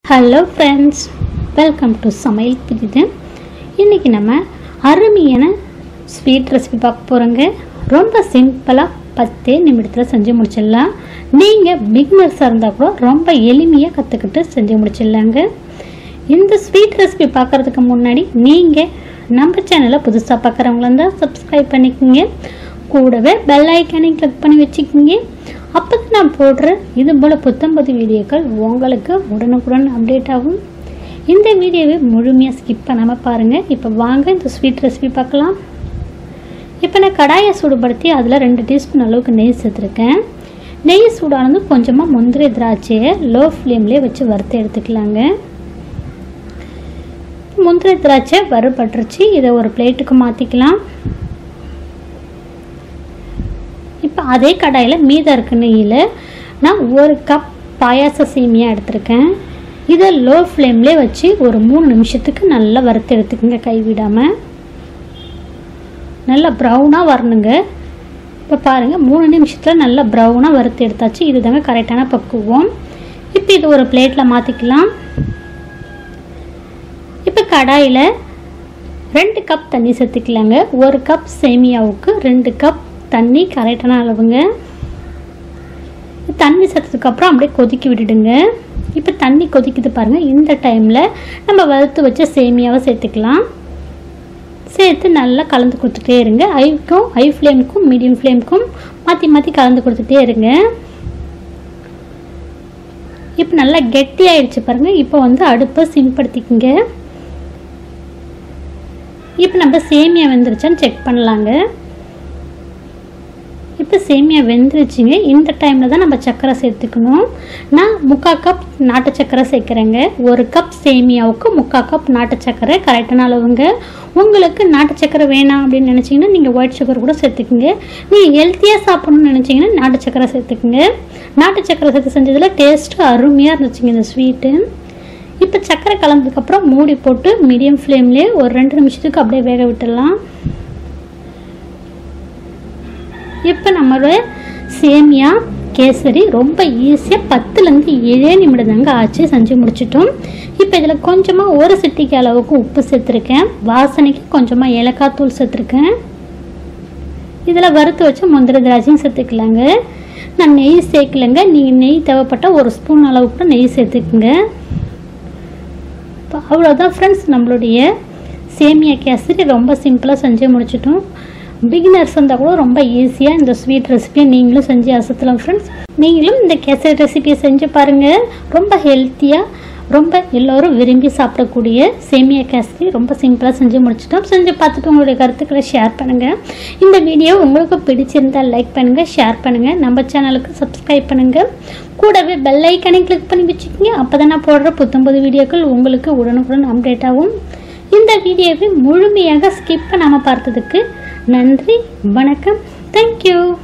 hello friends welcome to சமையல் புதிது இன்றைக்கி நம்ம அருமையான ஸ்வீட் ரெசிபி பார்க்க போகிறோங்க ரொம்ப சிம்பிளாக பத்தே நிமிடத்தில் செஞ்சு முடிச்சிடலாம் நீங்கள் பிகினர்ஸாக இருந்தால் கூட ரொம்ப எளிமையாக கற்றுக்கிட்டு செஞ்சு முடிச்சிடலாங்க இந்த ஸ்வீட் ரெசிபி பார்க்குறதுக்கு முன்னாடி நீங்கள் நம்ம சேனலை புதுசாக பார்க்குறவங்களா இருந்தால் சப்ஸ்கிரைப் பண்ணிக்கோங்க கூடவே பெல் ஐக்கானையும் கிளிக் பண்ணி வச்சுக்கோங்க அப்போ தான் நான் போடுற இது போல் புத்தம்பது வீடியோக்கள் உங்களுக்கு உடனுக்குடன் அப்டேட் ஆகும் இந்த வீடியோவை முழுமையாக ஸ்கிப் பண்ணாமல் பாருங்கள் இப்போ வாங்க இந்த ஸ்வீட் ரெசிபி பார்க்கலாம் இப்போ நான் கடாயை சூடுபடுத்தி அதில் ரெண்டு டீஸ்பூன் அளவுக்கு நெய் சேர்த்துருக்கேன் நெய் சூடானது கொஞ்சமாக முந்திரி திராட்சையை லோ ஃப்ளேம்லேயே வச்சு வறுத்து எடுத்துக்கலாங்க முந்திரி திராட்சை வறுபட்டுருச்சு இதை ஒரு பிளேட்டுக்கு மாற்றிக்கலாம் இப்போ அதே கடாயில் மீதம் இருக்க நெய்யில் நான் ஒரு கப் பாயாச சேமியா எடுத்திருக்கேன் இதை லோ ஃப்ளேம்லேயே வச்சு ஒரு மூணு நிமிஷத்துக்கு நல்லா வறுத்து எடுத்துக்கோங்க கைவிடாமல் நல்லா ப்ரௌனாக வரணுங்க இப்போ பாருங்கள் மூணு நிமிஷத்தில் நல்லா ப்ரௌனாக வறுத்து எடுத்தாச்சு இது தாங்க கரெக்டான பக்குவம் இப்போ இது ஒரு பிளேட்டில் மாற்றிக்கலாம் இப்போ கடாயில் ரெண்டு கப் தண்ணி சேர்த்துக்கலாங்க ஒரு கப் சேமியாவுக்கு ரெண்டு கப் தண்ணி கரெக்டான அளவுங்க தண்ணி சேர்த்ததுக்கப்புறம் அப்படியே கொதிக்க விட்டுடுங்க இப்போ தண்ணி கொதிக்குது பாருங்கள் இந்த டைமில் நம்ம வறுத்து வச்ச சேமியாவை சேர்த்துக்கலாம் சேர்த்து நல்லா கலந்து கொடுத்துட்டே இருங்க ஐக்கும் ஐ ஃப்ளேமுக்கும் மீடியம் ஃப்ளேமுக்கும் மாற்றி மாற்றி கலந்து கொடுத்துட்டே இருங்க இப்போ நல்லா கெட்டி ஆயிடுச்சு பாருங்கள் இப்போ வந்து அடுப்பை சிம்படுத்திக்கங்க இப்போ நம்ம சேமியா வெந்துருச்சான்னு செக் பண்ணலாங்க இப்போ சேமியா வெந்துருச்சுங்க இந்த டைமில் தான் நம்ம சர்க்கரை சேர்த்துக்கணும் நான் முக்கால் கப் நாட்டு சர்க்கரை சேர்க்குறேங்க ஒரு கப் சேமியாவுக்கு முக்கால் கப் நாட்டு சர்க்கரை கரெக்டான அளவுங்க உங்களுக்கு நாட்டு சர்க்கரை வேணாம் அப்படின்னு நினச்சிங்கன்னா நீங்கள் ஒயிட் சுகர் கூட சேர்த்துக்குங்க நீங்கள் ஹெல்த்தியாக சாப்பிட்ணுன்னு நினச்சிங்கன்னா நாட்டு சர்க்கரை சேர்த்துக்குங்க நாட்டு சர்க்கரை சேர்த்து செஞ்சதில் டேஸ்ட்டு அருமையாக இருந்துச்சுங்க இந்த ஸ்வீட்டு இப்போ சர்க்கரை கலந்ததுக்கப்புறம் மூடி போட்டு மீடியம் ஃப்ளேம்லேயே ஒரு ரெண்டு நிமிஷத்துக்கு அப்படியே வேக விட்டுடலாம் இப்போ நம்மளோட சேமியா கேசரி ரொம்ப ஈஸியாக பத்துலேருந்து ஏழே நிமிடம் தாங்க ஆச்சு செஞ்சு முடிச்சிட்டோம் இப்போ இதில் கொஞ்சமாக ஒரு சிட்டிக்கு அளவுக்கு உப்பு சேர்த்துருக்கேன் வாசனைக்கு கொஞ்சமாக ஏலக்காய் தூள் சேர்த்துருக்கேன் இதில் வறுத்து வச்ச முந்திரி திராட்சையும் சேர்த்துக்கலாங்க நான் நெய் சேர்க்கலைங்க நீங்கள் நெய் தேவைப்பட்டால் ஒரு ஸ்பூன் அளவுக்கு கூட நெய் சேர்த்துக்குங்க இப்போ அவ்வளோதான் ஃப்ரெண்ட்ஸ் நம்மளுடைய சேமியா கேசரி ரொம்ப சிம்பிளாக செஞ்சு முடிச்சிட்டோம் பிகினர்ஸ் இருந்தால் கூட ரொம்ப ஈஸியாக இந்த ஸ்வீட் ரெசிபியை நீங்களும் செஞ்சு அசத்தலாம் ஃப்ரெண்ட்ஸ் நீங்களும் இந்த கேசரி ரெசிபியை செஞ்சு பாருங்கள் ரொம்ப ஹெல்த்தியாக ரொம்ப எல்லோரும் விரும்பி சாப்பிடக்கூடிய சேமியா கேசரி ரொம்ப சிம்பிளாக செஞ்சு முடிச்சிட்டோம் செஞ்சு பார்த்துட்டு உங்களுடைய கருத்துக்களை ஷேர் பண்ணுங்கள் இந்த வீடியோ உங்களுக்கு பிடிச்சிருந்தால் லைக் பண்ணுங்கள் ஷேர் பண்ணுங்கள் நம்ம சேனலுக்கு சப்ஸ்கிரைப் பண்ணுங்கள் கூடவே பெல் ஐக்கனை கிளிக் பண்ணி வச்சுக்கோங்க அப்போ தான் நான் போடுற புத்தம்பது வீடியோக்கள் உங்களுக்கு உடனுக்குடன் அப்டேட் ஆகும் இந்த வீடியோவை முழுமையாக ஸ்கிப் பண்ணாமல் பார்த்ததுக்கு நன்றி வணக்கம் தேங்க்யூ